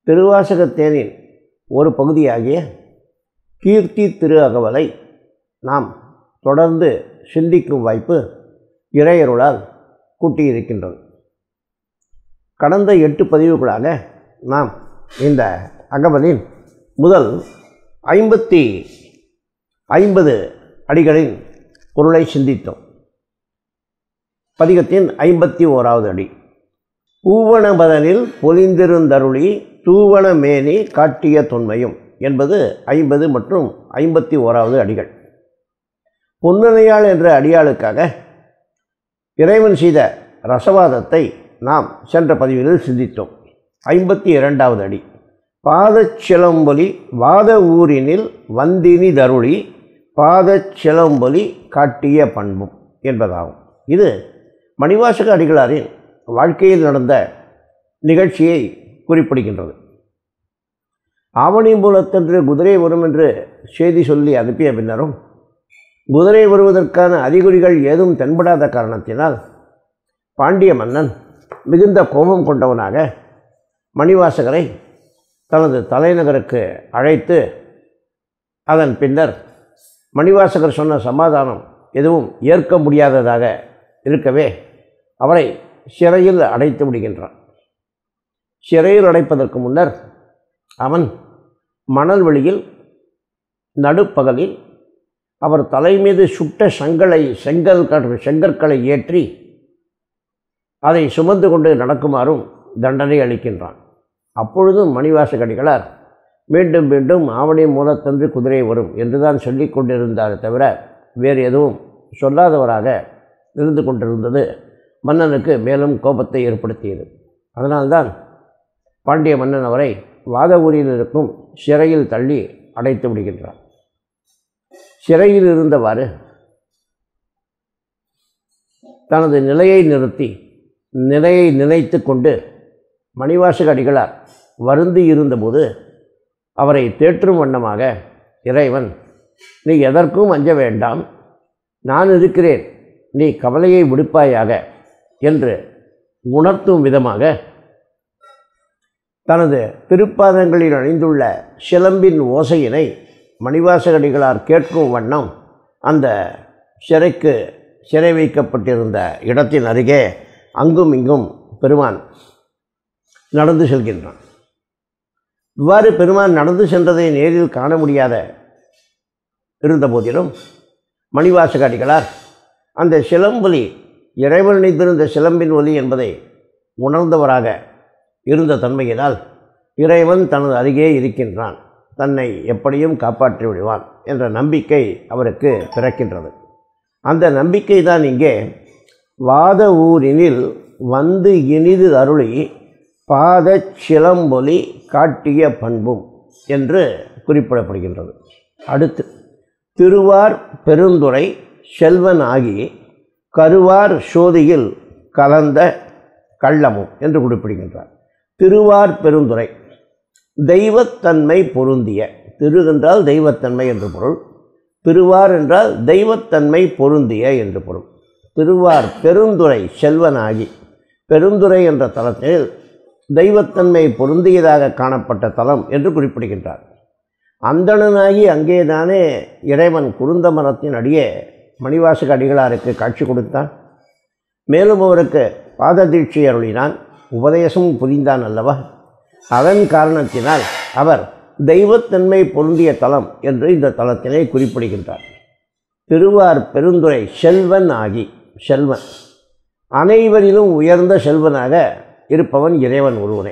திருவாசகத்தேனின் ஒரு பகுதியாகிய கீர்த்தி திரு அகவலை நாம் தொடர்ந்து சிந்திக்கும் வாய்ப்பு இறையருளால் கூட்டியிருக்கின்றது கடந்த எட்டு பதிவுகளாக நாம் இந்த அகவலின் முதல் ஐம்பத்தி ஐம்பது அடிகளின் பொருளை சிந்தித்தோம் பதிகத்தின் ஐம்பத்தி ஓராவது அடி பூவனபதனில் பொலிந்திருந்தருளி தூவன மேனி காட்டிய தொன்மையும் என்பது ஐம்பது மற்றும் ஐம்பத்தி ஓராவது அடிகள் பொன்னினையாள் என்ற அடியாளுக்காக இறைவன் செய்த ரசவாதத்தை நாம் சென்ற பதிவில் சிந்தித்தோம் ஐம்பத்தி இரண்டாவது அடி பாதச்சிலம்பொலி வாத ஊரினில் வந்தினி தருளி பாதச்சிலம்பொலி காட்டிய பண்பும் என்பதாகும் இது மணிவாசக அடிகளாரின் வாழ்க்கையில் நடந்த நிகழ்ச்சியை குறிப்பிடுகின்றது ஆவணி மூலத்தன்று குதிரை வரும் என்று செய்தி சொல்லி அனுப்பிய பின்னரும் குதிரை வருவதற்கான அறிகுறிகள் ஏதும் தென்படாத காரணத்தினால் பாண்டிய மன்னன் மிகுந்த கோபம் கொண்டவனாக மணிவாசகரை தனது தலைநகருக்கு அழைத்து அதன் பின்னர் மணிவாசகர் சொன்ன சமாதானம் எதுவும் ஏற்க முடியாததாக இருக்கவே அவரை சிறையில் அடைத்து விடுகின்றான் சிறையில் அடைப்பதற்கு முன்னர் அவன் மணல் வெளியில் நடுப்பகலில் அவர் தலை மீது சுட்ட சங்களை செங்கல் செங்கற்களை ஏற்றி அதை சுமந்து கொண்டு நடக்குமாறும் தண்டனை அளிக்கின்றான் அப்பொழுதும் மணிவாசகடிகளார் மீண்டும் மீண்டும் ஆவணி மூலத்தன்று குதிரை வரும் என்றுதான் சொல்லி கொண்டிருந்தார் தவிர வேறு எதுவும் சொல்லாதவராக இருந்து கொண்டிருந்தது மன்னனுக்கு மேலும் கோபத்தை ஏற்படுத்தியது அதனால்தான் பாண்டிய மன்னன் அவரை வாத ஊரில் இருக்கும் சிறையில் தள்ளி அடைத்து விடுகின்றார் சிறையில் இருந்தவாறு தனது நிலையை நிறுத்தி நிலையை நினைத்து கொண்டு மணிவாசக அடிகளார் வருந்தி இருந்தபோது அவரை தேற்றும் வண்ணமாக இறைவன் நீ எதற்கும் அஞ்ச வேண்டாம் நான் இருக்கிறேன் நீ கவலையை விடுப்பாயாக என்று உணர்த்தும் விதமாக தனது திருப்பாதங்களில் அணிந்துள்ள சிலம்பின் ஓசையினை மணிவாசகடிகளார் கேட்கும் வண்ணம் அந்த சிறைக்கு சிறை வைக்கப்பட்டிருந்த இடத்தின் அருகே அங்கும் இங்கும் பெருமான் நடந்து செல்கின்றான் இவ்வாறு பெருமான் நடந்து சென்றதை நேரில் காண முடியாத இருந்த போதிலும் மணிவாசக அடிகளார் அந்த சிலம்பொலி இறைவன் இணைந்திருந்த சிலம்பின் ஒலி என்பதை உணர்ந்தவராக இருந்த தன்மையினால் இறைவன் தனது அருகே இருக்கின்றான் தன்னை எப்படியும் காப்பாற்றி விடுவான் என்ற நம்பிக்கை அவருக்கு பிறக்கின்றது அந்த நம்பிக்கை தான் இங்கே வாத ஊரினில் வந்து இனிது அருளி பாத சிலம்பொலி காட்டிய பண்பும் என்று குறிப்பிடப்படுகின்றது அடுத்து திருவார் பெருந்துறை செல்வன் ஆகி கருவார் சோதியில் கலந்த கள்ளமும் என்று குறிப்பிடுகின்றார் திருவார் பெருந்துறை தெய்வத்தன்மை பொருந்திய திரு என்றால் தெய்வத்தன்மை என்று பொருள் திருவார் என்றால் தெய்வத்தன்மை பொருந்திய என்று பொருள் திருவார் பெருந்துறை செல்வனாகி பெருந்துறை என்ற தலத்தில் தெய்வத்தன்மை பொருந்தியதாக காணப்பட்ட தலம் என்று குறிப்பிடுகின்றார் அந்தணனாகி அங்கேதானே இறைவன் குருந்த மரத்தின் அடியே மணிவாசக அடிகளாருக்கு காட்சி கொடுத்தான் மேலும் அவருக்கு பாத தீட்சை அருளினான் உபதேசம் புரிந்தான் அல்லவா அதன் காரணத்தினால் அவர் தெய்வத்தன்மை பொருந்திய தலம் என்று இந்த தலத்தினை குறிப்பிடுகின்றார் திருவார் பெருந்துறை செல்வன் ஆகி செல்வன் அனைவரிலும் உயர்ந்த செல்வனாக இருப்பவன் இறைவன் ஒருவனே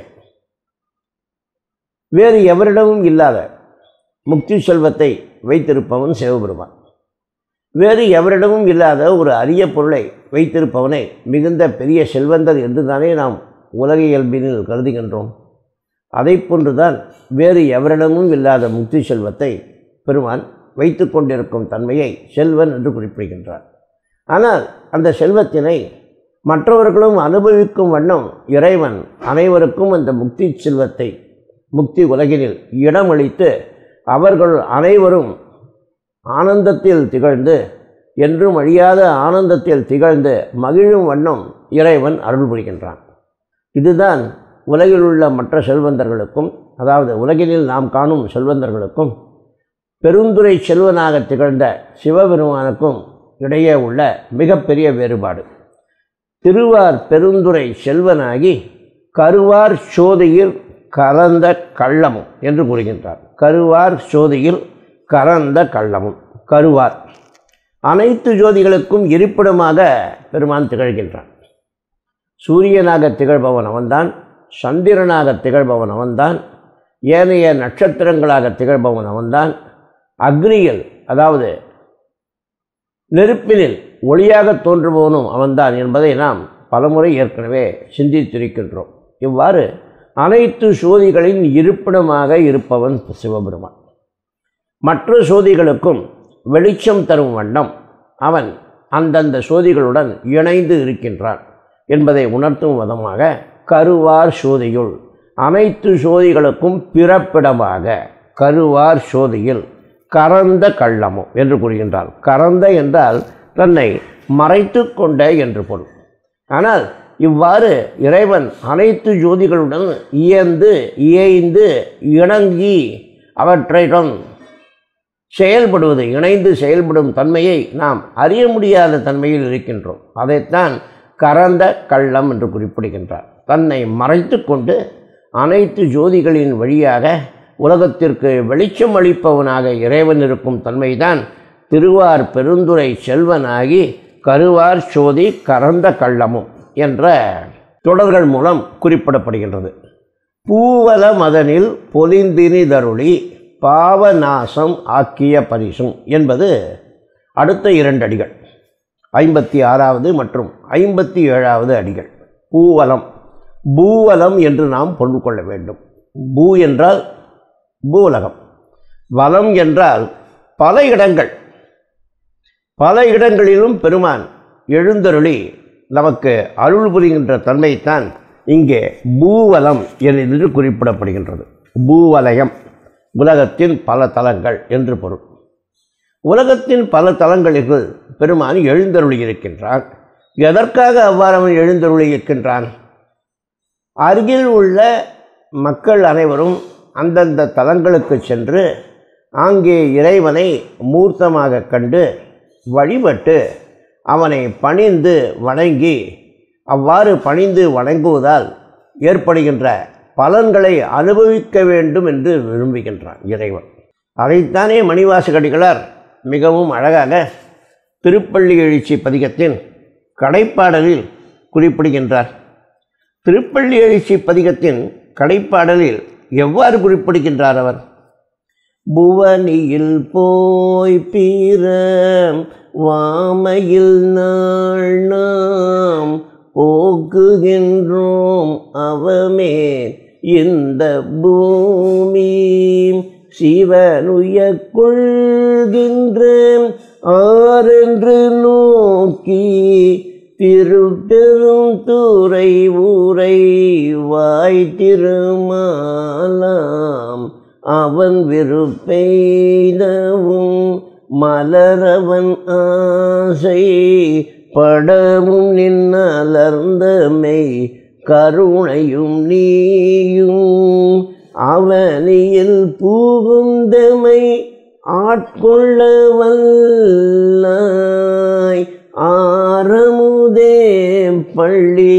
வேறு எவரிடமும் இல்லாத முக்தி செல்வத்தை வைத்திருப்பவன் சிவபெருமான் வேறு எவரிடமும் இல்லாத ஒரு அரிய பொருளை வைத்திருப்பவனை மிகுந்த பெரிய செல்வந்தர் என்று தானே நாம் உலக இயல்பினில் கருதுகின்றோம் அதை போன்றுதான் வேறு எவரிடமும் இல்லாத முக்தி செல்வத்தை பெருமான் வைத்து கொண்டிருக்கும் தன்மையை செல்வன் என்று குறிப்பிடுகின்றார் ஆனால் அந்த செல்வத்தினை மற்றவர்களும் அனுபவிக்கும் வண்ணம் இறைவன் அனைவருக்கும் அந்த முக்தி செல்வத்தை முக்தி உலகினில் இடமளித்து அவர்கள் அனைவரும் ஆனந்தத்தில் திகழ்ந்து என்றும் அழியாத ஆனந்தத்தில் திகழ்ந்து மகிழும் வண்ணம் இறைவன் அருள் புரிகின்றான் இதுதான் உலகில் உள்ள மற்ற செல்வந்தர்களுக்கும் அதாவது உலகினில் நாம் காணும் செல்வந்தர்களுக்கும் பெருந்துரை செல்வனாக திகழ்ந்த சிவபெருமானுக்கும் இடையே உள்ள மிகப்பெரிய வேறுபாடு திருவார் பெருந்துரை செல்வனாகி கருவார் சோதியில் கலந்த கள்ளமும் என்று கூறுகின்றார் கருவார் சோதியில் கலந்த கள்ளமும் கருவார் அனைத்து ஜோதிகளுக்கும் இருப்பிடமாக பெருமான் திகழ்கின்றான் சூரியனாக திகழ்பவன் அவன்தான் சந்திரனாக திகழ்பவன் அவன்தான் ஏனைய நட்சத்திரங்களாக திகழ்பவன் அவன்தான் அக்னியில் அதாவது நெருப்பினில் ஒளியாக தோன்றுபவனும் அவன்தான் என்பதை நாம் பலமுறை ஏற்கனவே சிந்தித்திருக்கின்றோம் இவ்வாறு அனைத்து சோதிகளின் இருப்பிடமாக இருப்பவன் சிவபெருமான் மற்ற சோதிகளுக்கும் வெளிச்சம் தரும் வண்ணம் அவன் அந்தந்த சோதிகளுடன் இணைந்து இருக்கின்றான் என்பதை உணர்த்தும் விதமாக கருவார் சோதியுள் அனைத்து சோதிகளுக்கும் பிறப்பிடமாக கருவார் சோதியில் கறந்த கள்ளமும் என்று கூறுகின்றார் கறந்த என்றால் தன்னை மறைத்து கொண்ட என்று பொருள் ஆனால் இவ்வாறு இறைவன் அனைத்து ஜோதிகளுடன் இயந்து இயைந்து இணங்கி அவற்றையுடன் செயல்படுவது இணைந்து செயல்படும் தன்மையை நாம் அறிய முடியாத தன்மையில் இருக்கின்றோம் அதைத்தான் கறந்த கள்ளம் என்று குறிப்பிடுகின்றார் தன்னை மறைத்து கொண்டு அனைத்து ஜோதிகளின் வழியாக உலகத்திற்கு வெளிச்சம் அளிப்பவனாக இறைவன் இருக்கும் தன்மைதான் திருவார் பெருந்துரை செல்வனாகி கருவார் சோதி கறந்த கள்ளமும் என்ற தொடர்கள் மூலம் குறிப்பிடப்படுகின்றது பூவல மதனில் பொலிந்தினிதருளி பாவநாசம் ஆக்கிய பரிசும் என்பது அடுத்த இரண்டு அடிகள் ஐம்பத்தி ஆறாவது மற்றும் ஐம்பத்தி ஏழாவது அடிகள் பூவலம் பூவலம் என்று நாம் பொருள் கொள்ள வேண்டும் பூ என்றால் பூலகம் வலம் என்றால் பல இடங்கள் பல இடங்களிலும் பெருமான் எழுந்தருளி நமக்கு அருள் புரிகின்ற தன்மைத்தான் இங்கே பூவலம் என்று குறிப்பிடப்படுகின்றது பூவலயம் உலகத்தின் பல தலங்கள் என்று பொருள் உலகத்தின் பல தலங்களில் பெருமான் எழுந்தருளி இருக்கின்றான் எதற்காக அவ்வாறு அவன் எழுந்தருளி இருக்கின்றான் அருகில் உள்ள மக்கள் அனைவரும் அந்தந்த தலங்களுக்கு சென்று அங்கே இறைவனை மூர்த்தமாக கண்டு வழிபட்டு அவனை பணிந்து வணங்கி அவ்வாறு பணிந்து வணங்குவதால் ஏற்படுகின்ற பலன்களை அனுபவிக்க வேண்டும் என்று விரும்புகின்றான் இறைவன் அதைத்தானே மணிவாசகடிகளார் மிகவும் அழகாக திருப்பள்ளி எழுச்சி பதிகத்தின் கடைப்பாடலில் குறிப்பிடுகின்றார் திருப்பள்ளி எழுச்சி பதிகத்தின் கடைப்பாடலில் எவ்வாறு குறிப்பிடுகின்றார் அவர் புவனியில் போய் பீர வாமையில் நாள் நாம் போக்குகின்றோம் அவமே இந்த பூமி சிவனுய கொள்கின்ற ஆரென்று நோக்கி திருப்பெரும் தூரை ஊரை வாய் திருமாலாம் அவன் விருப்பெய்தவும் மலரவன் ஆசை படமும் நின்னலர்ந்தமை கருணையும் நீயும் அவனியில் பூகுந்தமை ஆட்கொள்ள வல்லாய் ஆரமுதே பள்ளி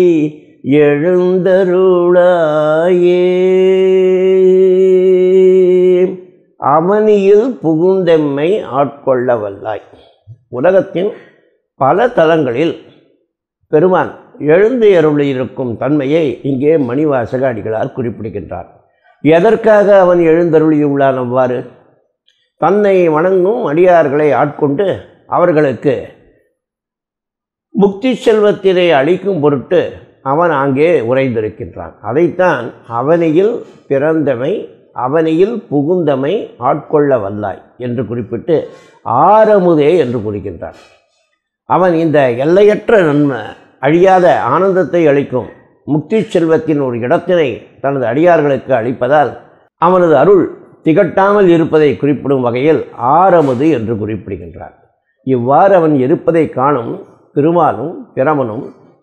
எழுந்தருளாயே அவனியில் புகுந்தெம்மை ஆட்கொள்ள வல்லாய் உலகத்தின் பல தலங்களில் பெருமான் எழுந்து அருளியிருக்கும் தன்மையை இங்கே மணிவாசக அடிகளார் குறிப்பிடுகின்றார் எதற்காக அவன் எழுந்தருளியுள்ளான் அவ்வாறு தன்னை வணங்கும் அடியார்களை ஆட்கொண்டு அவர்களுக்கு முக்தி செல்வத்தினை அளிக்கும் பொருட்டு அவன் அங்கே உறைந்திருக்கின்றான் அதைத்தான் அவனியில் பிறந்தமை அவனியில் புகுந்தமை ஆட்கொள்ள வல்லாய் என்று குறிப்பிட்டு ஆரமுதே என்று கூறுகின்றான் அவன் இந்த எல்லையற்ற நன்மை அழியாத ஆனந்தத்தை அளிக்கும் முக்தி செல்வத்தின் ஒரு இடத்தினை தனது அடியார்களுக்கு அளிப்பதால் அவனது அருள் திகட்டாமல் இருப்பதை குறிப்பிடும் வகையில் ஆரமுது என்று குறிப்பிடுகின்றார் இவ்வாறு அவன் இருப்பதை காணும் திருமாலும் பிரமனும்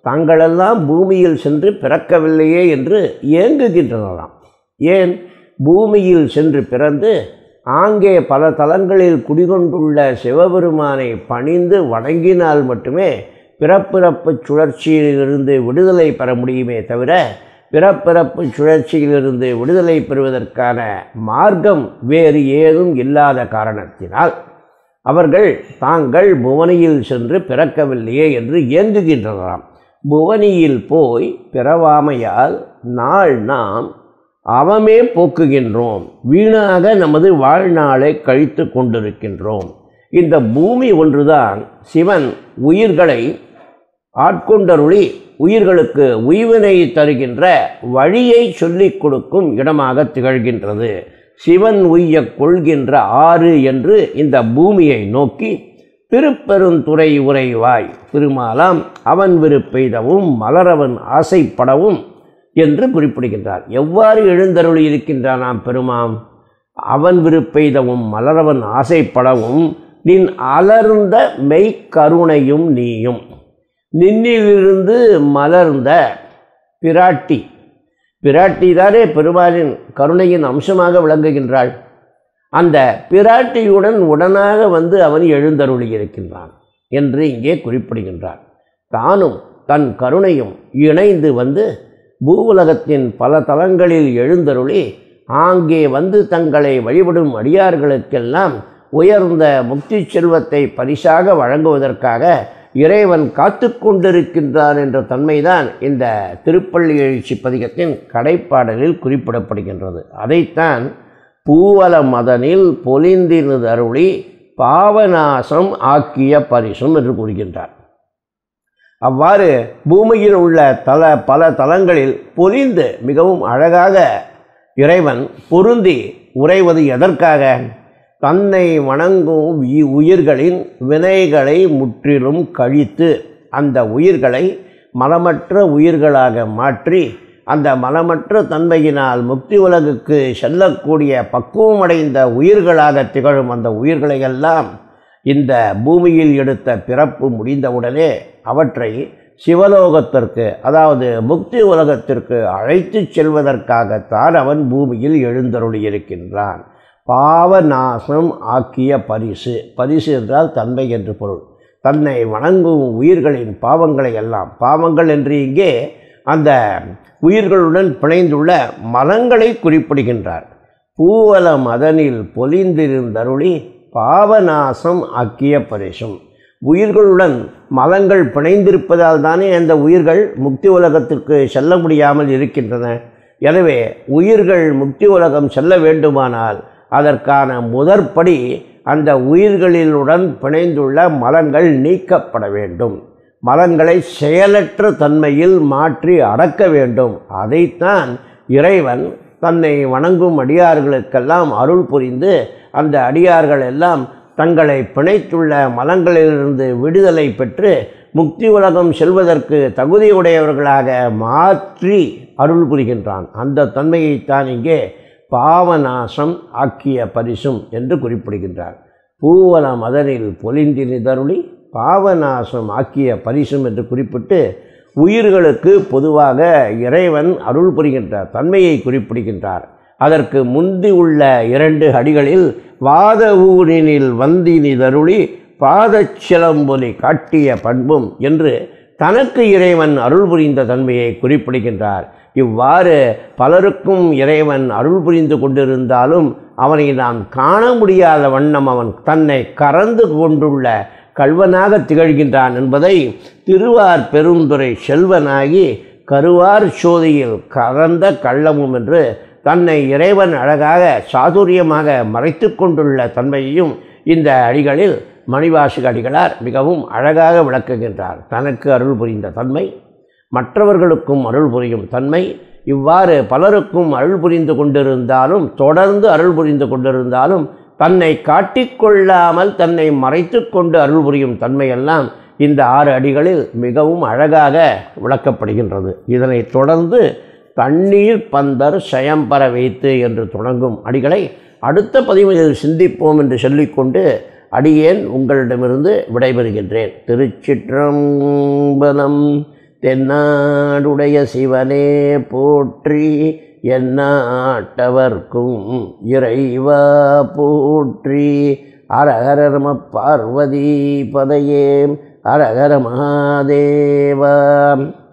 தாங்களெல்லாம் பூமியில் சென்று பிறக்கவில்லையே என்று ஏங்குகின்றனராம் ஏன் பூமியில் சென்று பிறந்து ஆங்கே பல தலங்களில் குடிகொண்டுள்ள சிவபெருமானை பணிந்து வணங்கினால் மட்டுமே பிறப்பிறப்பு சுழற்சியிலிருந்து விடுதலை பெற முடியுமே தவிர பிறப்பிறப்பு சுழற்சியிலிருந்து விடுதலை பெறுவதற்கான மார்க்கம் வேறு ஏதும் இல்லாத காரணத்தினால் அவர்கள் தாங்கள் புவனியில் சென்று பிறக்கவில்லையே என்று இயங்குகின்றனராம் புவனியில் போய் பிறவாமையால் நாள் நாம் அவமே போக்குகின்றோம் வீணாக நமது வாழ்நாளை கழித்து கொண்டிருக்கின்றோம் இந்த பூமி ஒன்றுதான் சிவன் உயிர்களை ஆட்கொண்டருளி உயிர்களுக்கு உய்வினை தருகின்ற வழியை சொல்லிக் கொடுக்கும் இடமாக திகழ்கின்றது சிவன் உய்ய கொள்கின்ற ஆறு என்று இந்த பூமியை நோக்கி திருப்பெருந்துறை உரைவாய் திருமாலாம் அவன் விருப்பெய்தவும் மலரவன் ஆசைப்படவும் என்று குறிப்பிடுகின்றார் எவ்வாறு எழுந்தருளி இருக்கின்றானாம் பெருமாம் அவன் விருப்பெய்தவும் மலரவன் ஆசைப்படவும் நின் அலர்ந்த மெய்க்கருணையும் நீயும் நின்னிலிருந்து மலர்ந்த பிராட்டி பிராட்டி தானே பெருமாளின் கருணையின் அம்சமாக விளங்குகின்றாள் அந்த பிராட்டியுடன் உடனாக வந்து அவன் எழுந்தருளி இருக்கின்றான் என்று இங்கே குறிப்பிடுகின்றார் தானும் தன் கருணையும் இணைந்து வந்து பூவுலகத்தின் பல தலங்களில் எழுந்தருளி ஆங்கே வந்து தங்களை வழிபடும் அடியார்களுக்கெல்லாம் உயர்ந்த முக்தி செல்வத்தை பரிசாக வழங்குவதற்காக இறைவன் காத்து கொண்டிருக்கின்றான் என்ற தன்மைதான் இந்த திருப்பள்ளி எழுச்சி பதிகத்தின் கடைப்பாடலில் குறிப்பிடப்படுகின்றது அதைத்தான் பூவல மதனில் பொலிந்தினது அருளி பாவநாசம் ஆக்கிய பரிசும் என்று கூறுகின்றார் அவ்வாறு பூமியில் உள்ள தல பல தலங்களில் பொலிந்து மிகவும் அழகாக இறைவன் பொருந்தி உறைவது எதற்காக தன்னை வணங்கும் உயி- உயிர்களின் வினைகளை முற்றிலும் கழித்து அந்த உயிர்களை மலமற்ற உயிர்களாக மாற்றி அந்த மலமற்ற தன்மையினால் முக்தி உலகுக்கு செல்லக்கூடிய பக்குவமடைந்த உயிர்களாக திகழும் அந்த உயிர்களை எல்லாம் இந்த பூமியில் எடுத்த பிறப்பு முடிந்தவுடனே அவற்றை சிவலோகத்திற்கு அதாவது முக்தி உலகத்திற்கு அழைத்துச் செல்வதற்காகத்தான் அவன் பூமியில் எழுந்தருளியிருக்கின்றான் பாவநாசம் ஆக்கிய பரிசு பரிசு என்றால் தன்மை என்று பொருள் தன்னை வணங்கும் உயிர்களின் பாவங்களை எல்லாம் பாவங்கள் என்று இங்கே அந்த உயிர்களுடன் பிணைந்துள்ள மலங்களை குறிப்பிடுகின்றார் பூவல மதனில் பொலிந்திருந்தருளி பாவநாசம் ஆக்கிய பரிசும் உயிர்களுடன் மலங்கள் பிணைந்திருப்பதால் தானே அந்த உயிர்கள் முக்தி உலகத்திற்கு செல்ல முடியாமல் இருக்கின்றன எனவே உயிர்கள் முக்தி உலகம் செல்ல வேண்டுமானால் அதற்கான முதற்படி அந்த உயிர்களிலுடன் பிணைந்துள்ள மலங்கள் நீக்கப்பட வேண்டும் மலங்களை செயலற்ற தன்மையில் மாற்றி அடக்க வேண்டும் அதைத்தான் இறைவன் தன்னை வணங்கும் அடியார்களுக்கெல்லாம் அருள் புரிந்து அந்த அடியார்கள் எல்லாம் தங்களை பிணைத்துள்ள மலங்களிலிருந்து விடுதலை பெற்று முக்தி உலகம் செல்வதற்கு தகுதியுடையவர்களாக மாற்றி அருள் புரிகின்றான் அந்த தன்மையைத்தான் இங்கே பாவநாசம் ஆக்கிய பரிசும் என்று குறிப்பிடுகின்றார் பூவன மதனில் பொலிந்தினிதருளி பாவநாசம் ஆக்கிய பரிசும் என்று குறிப்பிட்டு உயிர்களுக்கு பொதுவாக இறைவன் அருள் புரிகின்ற தன்மையை குறிப்பிடுகின்றார் அதற்கு முந்தி உள்ள இரண்டு அடிகளில் வாத ஊரினில் வந்தினிதருளி பாதச்சிலம்பொலி காட்டிய பண்பும் என்று தனக்கு இறைவன் அருள் புரிந்த தன்மையை குறிப்பிடுகின்றார் இவ்வாறு பலருக்கும் இறைவன் அருள் புரிந்து கொண்டிருந்தாலும் அவனை நாம் காண முடியாத வண்ணம் அவன் தன்னை கறந்து கொண்டுள்ள கல்வனாக திகழ்கின்றான் என்பதை திருவார் பெருந்துரை செல்வனாகி கருவார் சோதியில் கறந்த கள்ளமும் என்று தன்னை இறைவன் அழகாக சாதுரியமாக மறைத்து கொண்டுள்ள தன்மையையும் இந்த அடிகளில் மணிவாசக அடிகளார் மிகவும் அழகாக விளக்குகின்றார் தனக்கு அருள் புரிந்த தன்மை மற்றவர்களுக்கும் அருள் புரியும் தன்மை இவ்வாறு பலருக்கும் அருள் புரிந்து கொண்டிருந்தாலும் தொடர்ந்து அருள் புரிந்து கொண்டிருந்தாலும் தன்னை காட்டிக்கொள்ளாமல் தன்னை மறைத்து கொண்டு அருள் புரியும் தன்மையெல்லாம் இந்த ஆறு அடிகளில் மிகவும் அழகாக விளக்கப்படுகின்றது இதனைத் தொடர்ந்து தண்ணீர் பந்தர் சயம்பர வைத்து என்று தொடங்கும் அடிகளை அடுத்த பதிவில் சிந்திப்போம் என்று சொல்லிக்கொண்டு அடியேன் உங்களிடமிருந்து விடைபெறுகின்றேன் திருச்சிற்றம்பலம் தென்னாடுடைய சிவனே போற்றி எந்நாட்டவர்க்கும் இறைவா போற்றி அரஹர நம பார்வதி பதையே அரஹர மகாதேவா